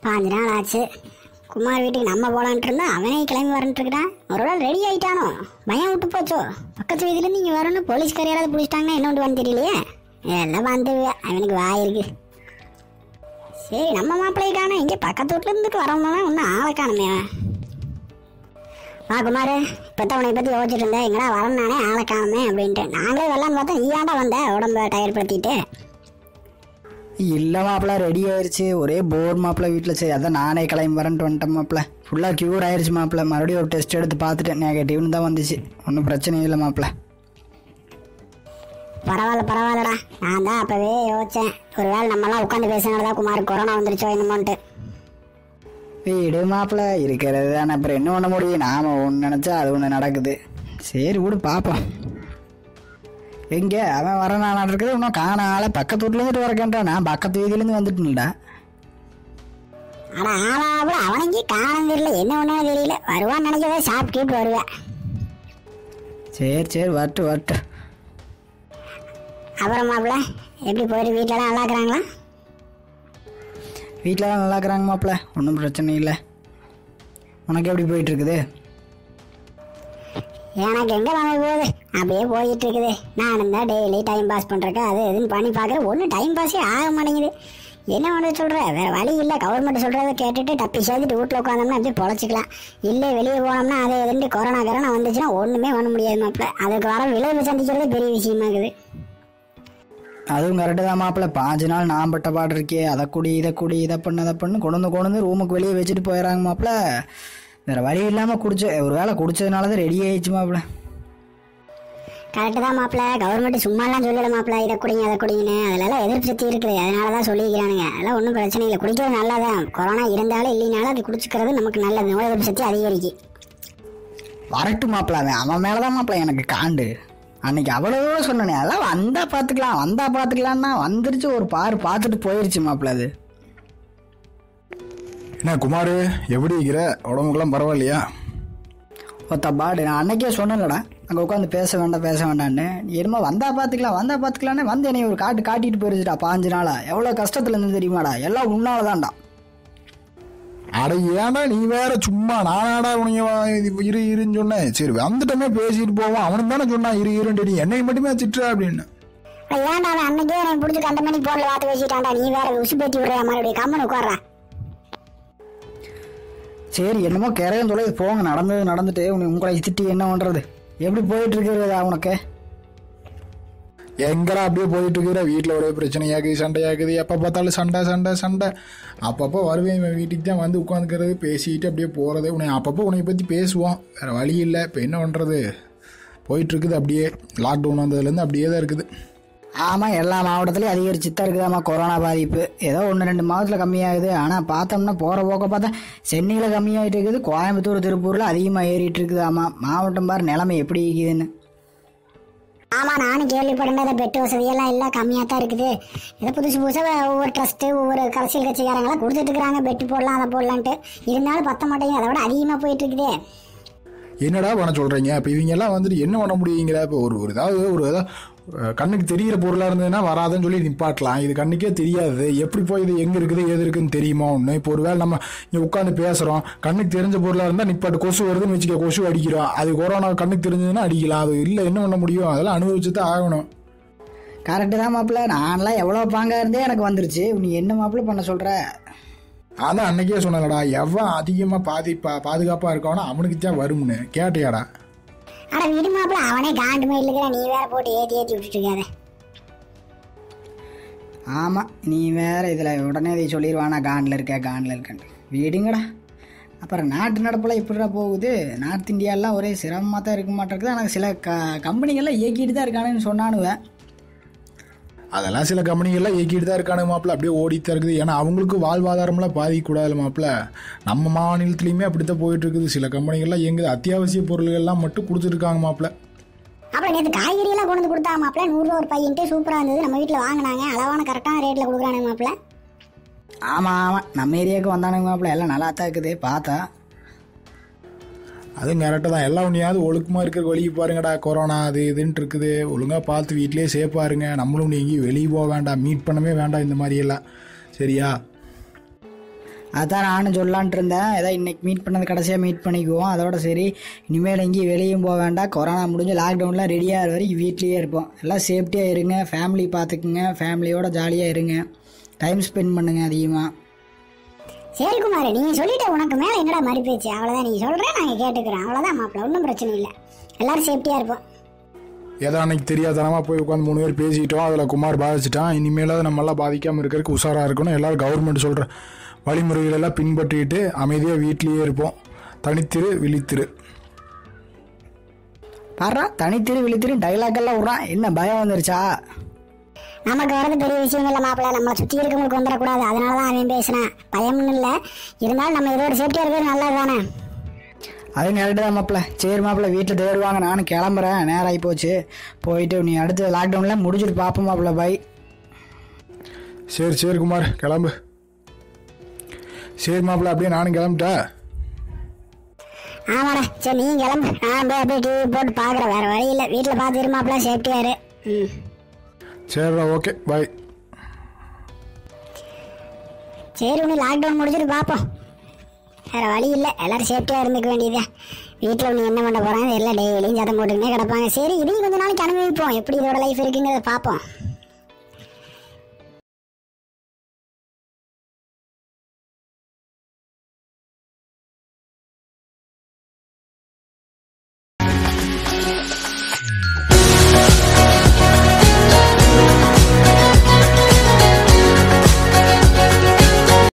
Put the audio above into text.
பாஞ்சு நாள் ஆச்சு குமார் வீட்டுக்கு நம்ம போலான்ட்டு இருந்தா அவனே கிளம்பி வரன்ட்டு இருக்கிறான் ஒரு வேளை ரெடி ஆயிட்டானோ பயம் விட்டு போச்சோ பக்கத்து வீதியிலேருந்து இங்கே வரணும் போலீஸ்கார் யாராவது பிடிச்சிட்டாங்கன்னா என்ன பண்ணுவான்னு தெரியலையே எல்லாம் வந்து அவனுக்கு வாய் இருக்கு சரி நம்ம மாப்பிள்ளையை காணும் இங்கே பக்கத்து வீட்டுல இருந்துட்டு வரவங்க ஒன்றும் ஆளை காணுமே அவன். வா குமார் இப்போத்தான் உன்னை பற்றி யோசிச்சுட்டு இருந்தேன் எங்கடா வரேன் நானே ஆளை காணுமே அப்படின்ட்டு நாங்களே வரலான்னு பார்த்தா நீ ஏன்டா வந்த உடம்ப டயர்படுத்திட்டு இல்லை மாப்பிள்ள ரெடி ஆயிருச்சு ஒரே போர் மாப்பிள்ள வீட்டில் சரி அதான் நானே கிளம்பி வரேன்ட்டு வந்துட்டேன் மாப்பிள்ள ஃபுல்லாக க்யூர் ஆயிருச்சு மாப்பிள்ள மறுபடியும் ஒரு டெஸ்ட் எடுத்து பார்த்துட்டேன் நெகட்டிவ்னு தான் வந்துச்சு ஒன்றும் பிரச்சனை இல்லை மாப்பிள்ள பரவாயில்ல பரவாயில்லடா நான் தான் அப்பவே யோசிச்சேன் ஒருவேளை நம்மலாம் உட்காந்து பேசினால்தான் குமார் கொரோனா வந்துருச்சோ என்னமோன்ட்டு வீடு மாப்பிள்ள இருக்கிறது தானே அப்புறம் என்ன பண்ண முடியும் நாம ஒன்று நினச்சா அது ஒன்று நடக்குது சரி விடு பார்ப்போம் எங்கே அவன் வர நான் இருக்குது இன்னும் காண ஆளை பக்கத்து வீட்லேருந்து வரக்கேன்டா நான் பக்கத்து வீதியிலேருந்து வந்துட்டேன்டா ஆனா ஆளாவில் அவனைக்கு காணம் தெரியல என்ன ஒன்றும் தெரியல வருவான்னு நினைக்கவே சாப்பிட்டு வருவேன் சரி சரி வரட்டு வரட்டு அப்புறம் மாப்பிள்ள எப்படி போயிட்டு வீட்டிலலாம் நல்லா இருக்கிறாங்களா வீட்டில் நல்லா இருக்கிறாங்க மாப்பிள்ள ஒன்றும் பிரச்சனை இல்லை உனக்கு எப்படி போயிட்டு இருக்குது எனக்கு எங்க நம்ம போகுது அப்படியே போயிட்டு இருக்குது நான் தான் டெய்லி டைம் பாஸ் பண்றேன் அது இதுன்னு பண்ணி பார்க்குறேன் ஒன்றும் டைம் பாஸே ஆக மாட்டேங்குது என்ன பண்ண சொல்ற வேற வழி இல்லை கவர்மெண்ட் சொல்றதை கேட்டுட்டு டப்பி சேர்த்துட்டு வீட்டில் உட்காந்தோம்னா அப்படியே பொழைச்சிக்கலாம் இல்லை வெளியே போனோம்னா அது எதுண்டு கொரோனா கரோனா வந்துச்சுன்னா ஒன்றுமே பண்ண முடியாது மாப்பிள்ள அதுக்கு வர விளைவு சந்திக்கிறது பெரிய விஷயமா இருக்குது அதுவும் கரெக்டு தான் மாப்பிள்ள பாஞ்சு நாள் நான் பட்ட பாடு இருக்கே அதை குடி இதை குடி இதை பண்ணு அதை பண்ணு கொண்டு வந்து கொண்டு வந்து ரூமுக்கு வெளியே வச்சுட்டு போயிடறாங்க மாப்பிள்ள வேற வழி இல்லாமல் குடிச்ச ஒரு வேளை குடிச்சதுனால தான் ரெடி ஆயிடுச்சு மாப்பிள்ள கரெக்டு தான் மாப்பிள்ள கவர்மெண்ட் சும்மாலாம் சொல்லல மாப்பிள்ள இதை குடிங்க அதை குடிங்கன்னு அதிலெல்லாம் எதிர்ப்பு சக்தி இருக்குது அதனால தான் சொல்லிக்கிறானுங்க அதெல்லாம் ஒன்றும் பிரச்சனை இல்லை குடிக்கிறது நல்லதான் கொரோனா இருந்தாலும் இல்லைனாலும் அது குடிச்சிக்கிறது நமக்கு நல்லது நோய் எதிர்ப்பு சக்தி அதிகரிக்கும் வரட்டு மாப்பிள்ள அவன் அவன் மேலே தான் மாப்பிள்ள எனக்கு காண்டு அன்னைக்கு அவ்வளோ சொன்னனே அதெல்லாம் வந்தா பார்த்துக்கலாம் வந்தா பார்த்துக்கலான்னா வந்துருச்சு ஒரு பாரு பார்த்துட்டு போயிருச்சு மாப்பிள்ள அது என்ன குமார் எப்படி இருக்கிற உடம்புக்கெல்லாம் பரவாயில்லையா ஒத்த பாடு நான் அன்னைக்கே சொன்னேன்லடா அங்கே உட்காந்து பேச வேண்டாம் பேச வேண்டான்னு நீ என்னமோ வந்தா பார்த்துக்கலாம் வந்தா பார்த்துக்கலான்னு வந்து என்னை ஒரு காட்டு காட்டிட்டு போயிருச்சுடா பாஞ்சு நாளா எவ்வளோ கஷ்டத்துல இருந்து தெரியுமாடா எல்லாம் உன்னால தான்டா அட ஏன்டா நீ வேற சும்மா நானாடா உனைய வா- இது இரு இருன்னு சொன்னேன் சரி வந்துட்டோமே பேசிட்டு போவோம் அவனும் தானே சொன்னான் இரு இருன்னு நீ என்னை மட்டுமே திட்டுற அப்படின்னு அட ஏன்டா அவன் அன்னைக்கே எனக்கு பிடிச்சி கண்ட மணி போன்ல வாத்து வச்சுட்டான்டா நீ வேற உசு பேத்தி விடுற மறுபடியும் கம்மன் உட்கார்றா சரி என்னமோ கிரையம் தொலைது போங்க நடந்தது நடந்துட்டு உன்னை உங்களை திட்டி என்ன பண்ணுறது எப்படி போயிட்டு இருக்கிறதா உனக்கு எங்கடா அப்படியே போயிட்டு இருக்கிற வீட்டில் ஒரே பிரச்சனையாக்குது சண்டையாக்குது எப்போ பார்த்தாலும் சண்டை சண்டை சண்டை அப்பப்போ வருவேன் இவன் வீட்டுக்கு தான் வந்து உட்காந்துக்கிறது பேசிட்டு அப்படியே போகிறது உன்னை அப்பப்போ உன்னை பற்றி பேசுவோம் வேறு வழி இல்லை இப்போ என்ன பண்ணுறது போயிட்டு இருக்குது அப்படியே லாக்டவுன் வந்ததுலேருந்து அப்படியே தான் இருக்குது ஆமாம் எல்லா மாவட்டத்துலையும் அதிகரிச்சு தான் இருக்குதாம்மா கொரோனா பாதிப்பு ஏதோ ஒன்று ரெண்டு மாதத்தில் கம்மியாகுது ஆனால் பார்த்தோம்னா போகிற போக்க பார்த்தா சென்னையில் கம்மியாகிட்டு இருக்குது கோயம்புத்தூர் திருப்பூரில் அதிகமாக ஏறிட்டு இருக்குது ஆமாம் மாவட்டம் பாரு நிலைமை எப்படி இருக்குதுன்னு ஆமா நானும் கேள்விப்பட்டேன் இந்த பெட்டு வசதியெல்லாம் எல்லாம் கம்மியாக தான் இருக்குது ஏதோ புதுசு புதுசாக ஒவ்வொரு ட்ரஸ்ட்டு ஒவ்வொரு அரசியல் கட்சிக்காரங்களாம் கொடுத்துட்டு இருக்கிறாங்க பெட்டு போடலாம் அதை போடலான்ட்டு இருந்தாலும் பத்த மாட்டேங்குது அதை விட அதிகமாக போயிட்டு இருக்குதே என்னடா பண்ண சொல்கிறீங்க இப்போ இவங்க எல்லாம் வந்துட்டு என்ன பண்ண முடியுங்கிற இப்போ ஒரு ஒரு ஏதாவது ஒரு ஏதாவது அஹ், கண்ணுக்கு தெரிகிற பொருளாக இருந்ததுன்னா வராதுன்னு சொல்லி நிப்பாட்டலாம் இது கண்ணுக்கே தெரியாது எப்படி போய் இது எங்கே இருக்குது எது இருக்குன்னு தெரியுமா ஒன்று இப்போ ஒரு வேளை நம்ம இங்கே உட்காந்து பேசுகிறோம் கண்ணுக்கு தெரிஞ்ச பொருளாக இருந்தால் நிப்பாட்டு கொசு வருதுன்னு வச்சுக்க கொசு அடிக்கிறோம் அது கொரோனா கண்ணுக்கு தெரிஞ்சதுன்னா அடிக்கலாம் அது இல்லை என்ன பண்ண முடியும் அதெல்லாம் அனுபவிச்சு தான் ஆகணும் கரெக்டு தான் மாப்பிள்ள நான்லாம் எவ்வளோ பாங்காக இருந்தே எனக்கு வந்துருச்சு நீ என்ன மாப்பிள்ள பண்ண சொல்கிற அதான் அன்னைக்கே சொன்னலடா எவன் அதிகமாக பாதி பா பாதுகாப்பாக இருக்கானோ அவனுக்கு தான் வரும்னு கேட்டியாடா அட விடுமாப்பிள அவனே காண்டு மாதிரி இருக்கிற நீ வேற போட்டு ஏற்றி ஏற்றி விட்டுட்டு இருக்காத ஆமாம் நீ வேற இதில் உடனே இதை சொல்லிடுவானா காண்டில் இருக்க காண்டில் இருக்கேன் வீடுங்கடா அப்புறம் நாட்டு நடப்பில் இப்படிடா போகுது நார்த் இந்தியாலாம் ஒரே சிரமமாக தான் இருக்க மாட்டேங்குது ஆனால் சில க கம்பெனிகள்லாம் இயக்கிட்டு தான் இருக்கானுன்னு சொன்னானுவேன் அதெல்லாம் சில கம்பெனிகள்லாம் இயக்கிட்டு தான் இருக்கானுங்க மாப்பிள்ள அப்படியே ஓடிட்டு தான் இருக்குது ஏன்னா அவங்களுக்கு வாழ்வாதாரம்லாம் பாதிக்கக்கூடாது மாப்பிள்ள நம்ம மாநிலத்துலையுமே அப்படி தான் போயிட்டு இருக்குது சில கம்பெனிகள்லாம் இயங்குது அத்தியாவசிய பொருள்கள்லாம் மட்டும் கொடுத்துருக்காங்க மாப்பிள்ள அப்புறம் நேற்று காய்கறி எல்லாம் கொண்டு வந்து கொடுத்தா மாப்பிள நூறுரூவா ஒரு பையன்ட்டு சூப்பராக இருந்தது நம்ம வீட்டில் வாங்கினாங்க அளவான கரெக்டான ரேட்டில் கொடுக்குறானுங்க மாப்பிள ஆமாம் ஆமாம் நம்ம ஏரியாவுக்கு வந்தானுங்க மாப்பிள்ள எல்லாம் நல்லா தான் இருக்குது பார்த்தா அதுவும் கரெக்டாக தான் எல்லாம் ஒன்றையாவது ஒழுக்கமாக இருக்கிற வழியை பாருங்கடா கொரோனா அது இதுன்ட்டு இருக்குது ஒழுங்காக பார்த்து வீட்டிலேயே சேஃபாக இருங்க நம்மளும் எங்கேயும் வெளியே போக வேண்டாம் மீட் பண்ணவே வேண்டாம் இந்த மாதிரி எல்லாம் சரியா அதான் நானும் சொல்லலான்ட்டு இருந்தேன் ஏதாவது இன்னைக்கு மீட் பண்ணது கடைசியாக மீட் பண்ணிக்குவோம் அதோட சரி இனிமேல் எங்கேயும் வெளியும் போக வேண்டாம் கொரோனா முடிஞ்சு லாக்டவுன்லாம் ரெடியாக வரைக்கும் வீட்லேயே இருப்போம் எல்லாம் சேஃப்டியாக இருங்க ஃபேமிலி பார்த்துக்குங்க ஃபேமிலியோட ஜாலியாக இருங்க டைம் ஸ்பெண்ட் பண்ணுங்க அதிகமாக சரி குமார் நீ சொல்லிட்ட உனக்கு மேல என்னடா மறு பேச்சு அவ்வளவுதான் நீ சொல்ற நாங்க கேட்டுக்கிறோம் அவ்வளவுதான் மாப்பிள்ள ஒன்றும் பிரச்சனை இல்லை எல்லாரும் சேஃப்டியா இருப்போம் ஏதோ அன்னைக்கு தெரியாதனமாக போய் உட்காந்து மூணு பேர் பேசிட்டோம் அதில் குமார் பாதிச்சிட்டான் இனிமேலாவது நம்மளாம் பாதிக்காமல் இருக்கிறதுக்கு உஷாராக இருக்கணும் எல்லாரும் கவர்மெண்ட் சொல்கிற வழிமுறைகள் எல்லாம் பின்பற்றிட்டு அமைதியாக வீட்லேயே இருப்போம் தனித்திரு விழித்திரு பாடுறா தனித்திரு விழித்திரு டைலாக் எல்லாம் விட்றான் என்ன பயம் வந்துருச்சா நமக்கு வரது பெரிய விஷயம் இல்லை மாப்பிள்ள நம்மளை சுற்றி இருக்கவங்களுக்கு வந்துடக்கூடாது அதனால தான் அவன் பேசினான் பயம்னு இல்லை இருந்தாலும் நம்ம இதோட சேஃப்டியாக இருக்கிறது நல்லது தானே அது கரெக்டு தான் மாப்பிள்ள சரி மாப்பிள்ள வீட்டில் தேடுவாங்க நானும் கிளம்புறேன் நேரம் ஆகி போச்சு போயிட்டு நீ அடுத்த லாக்டவுனில் முடிச்சுட்டு பார்ப்போம் மாப்பிள்ள பை சரி சரி குமார் கிளம்பு சரி மாப்பிள்ள அப்படியே நானும் கிளம்பிட்டா ஆமாடா சரி நீ கிளம்பு நான் போய் அப்படியே டிவி போட்டு பார்க்குறேன் வேறு வழி இல்லை வீட்டில் பார்த்து இரு மாப்பிள்ள சேஃப்டியாக இரு ம் சரிடா ஓகே பாய் சரி ஒன்று லாக்டவுன் முடிச்சுட்டு பார்ப்போம் வேறு வழி இல்லை எல்லாரும் சேஃப்டியாக இருந்துக்க வேண்டியதே வீட்டில் நீ என்ன பண்ண போகிறாங்க எல்லாம் டெய்லியும் சத்தம் போட்டுக்கினே கிடப்பாங்க சரி இதையும் கொஞ்ச நாளைக்கு அனுபவிப்போம் எப்படி இதோட லைஃப் இருக்குங்கிறத பார்ப்போம்